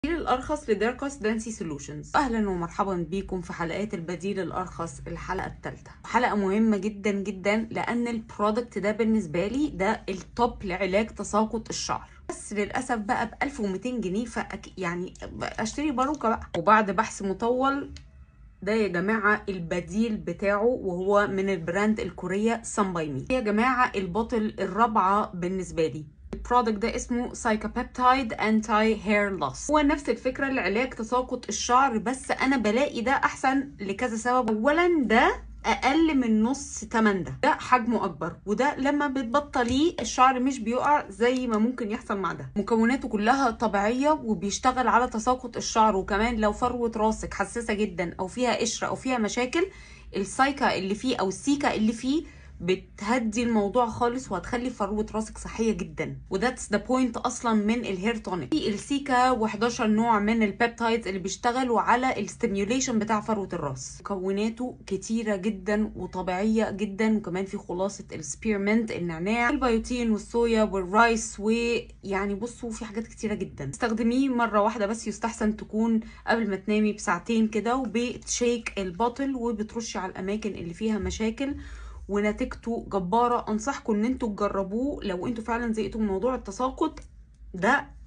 البديل الارخص لداركوس دانسي سولوشنز اهلا ومرحبا بيكم في حلقات البديل الارخص الحلقه الثالثه حلقه مهمه جدا جدا لان البرودكت ده بالنسبه لي ده التوب لعلاج تساقط الشعر بس للاسف بقى ب 1200 جنيه فأك يعني اشتري باروكه بقى وبعد بحث مطول ده يا جماعة البديل بتاعه وهو من البراند الكورية سان باي مي يا جماعة البطل الرابعة بالنسبة لي البرودكت ده اسمه سايكابيبتايد انتي هير لوس هو نفس الفكره لعلاج تساقط الشعر بس انا بلاقي ده احسن لكذا سبب اولا ده اقل من نص تمن ده ده حجمه اكبر وده لما بتبطليه الشعر مش بيقع زي ما ممكن يحصل مع ده مكوناته كلها طبيعيه وبيشتغل على تساقط الشعر وكمان لو فروه راسك حساسه جدا او فيها قشره او فيها مشاكل السايكا اللي فيه او السيكا اللي فيه بتهدي الموضوع خالص وهتخلي فروه راسك صحيه جدا وذاتس ذا بوينت اصلا من الهير تونيك في السيكا و11 نوع من البيبتايدز اللي بيشتغلوا على الستيميوليشن بتاع فروه الراس مكوناته كتيره جدا وطبيعيه جدا وكمان في خلاصه السبيرمنت النعناع البيوتين والصويا والرايس ويعني بصوا في حاجات كتيره جدا استخدميه مره واحده بس يستحسن تكون قبل ما تنامي بساعتين كده وبتشيك الباطل وبترشي على الاماكن اللي فيها مشاكل ونتيجته جباره انصحكم ان انتوا تجربوه لو انتوا فعلا زهقتوا من موضوع التساقط ده